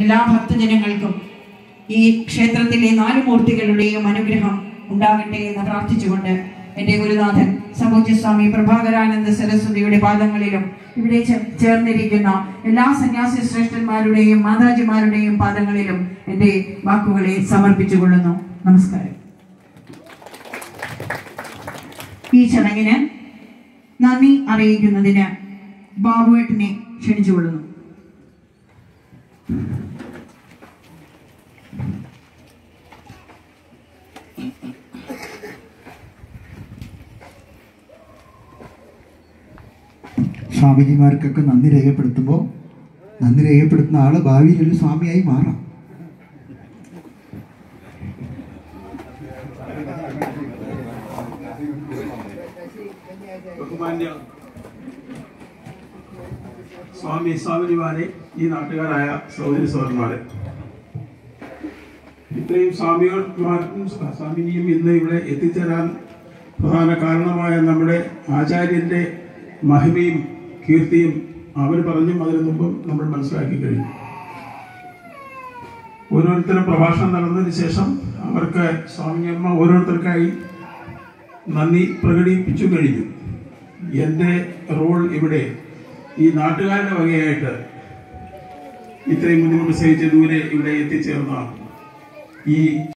എല്ലാ ഭക്തജനങ്ങൾക്കും ഈ ക്ഷേത്രത്തിലെ നാല് മൂർത്തികളുടെയും അനുഗ്രഹം ഉണ്ടാകട്ടെ എന്ന് പ്രാർത്ഥിച്ചുകൊണ്ട് എൻ്റെ ഗുരുനാഥൻ സമൂജ്യസ്വാമി പ്രഭാകരാനന്ദ സരസ്വതിയുടെ പാദങ്ങളിലും ഇവിടെ ചേ- ചേർന്നിരിക്കുന്ന എല്ലാ സന്യാസി ശ്രേഷ്ഠന്മാരുടെയും മാതാജിമാരുടെയും പാദങ്ങളിലും എൻ്റെ വാക്കുകളെ സമർപ്പിച്ചുകൊള്ളുന്നു നമസ്കാരം ഈ ചടങ്ങിന് നന്ദി അറിയിക്കുന്നതിന് ബാബുവേട്ടനെ ക്ഷണിച്ചുകൊള്ളുന്നു സ്വാമിജിമാർക്കൊക്കെ നന്ദി രേഖപ്പെടുത്തുമ്പോൾ നന്ദി രേഖപ്പെടുത്തുന്ന ആള് ഭാവിയിൽ ഒരു സ്വാമിയായി മാറാം ബഹുമാന്യ സ്വാമി സ്വാമിനിമാരെ ഈ നാട്ടുകാരായ സഹോദരി സഹോദരന്മാരെ ഇത്രയും സ്വാമികന്മാർക്കും സ്വാമിനിയും ഇന്ന് ഇവിടെ എത്തിച്ചേരാൻ പ്രധാന കാരണമായ നമ്മുടെ ആചാര്യന്റെ മഹിമയും കീർത്തിയും അവർ പറഞ്ഞും അതിനു മുമ്പും നമ്മൾ മനസ്സിലാക്കി കഴിഞ്ഞു ഓരോരുത്തരും പ്രഭാഷണം നടന്നതിന് ശേഷം അവർക്ക് സ്വാമിയമ്മ ഓരോരുത്തർക്കായി നന്ദി പ്രകടിപ്പിച്ചു കഴിഞ്ഞു എൻ്റെ റോൾ ഇവിടെ ഈ നാട്ടുകാരുടെ വകയായിട്ട് ഇത്രയും ബുദ്ധിമുട്ട് സഹിച്ച് ദൂരെ ഇവിടെ എത്തിച്ചേർന്ന ഈ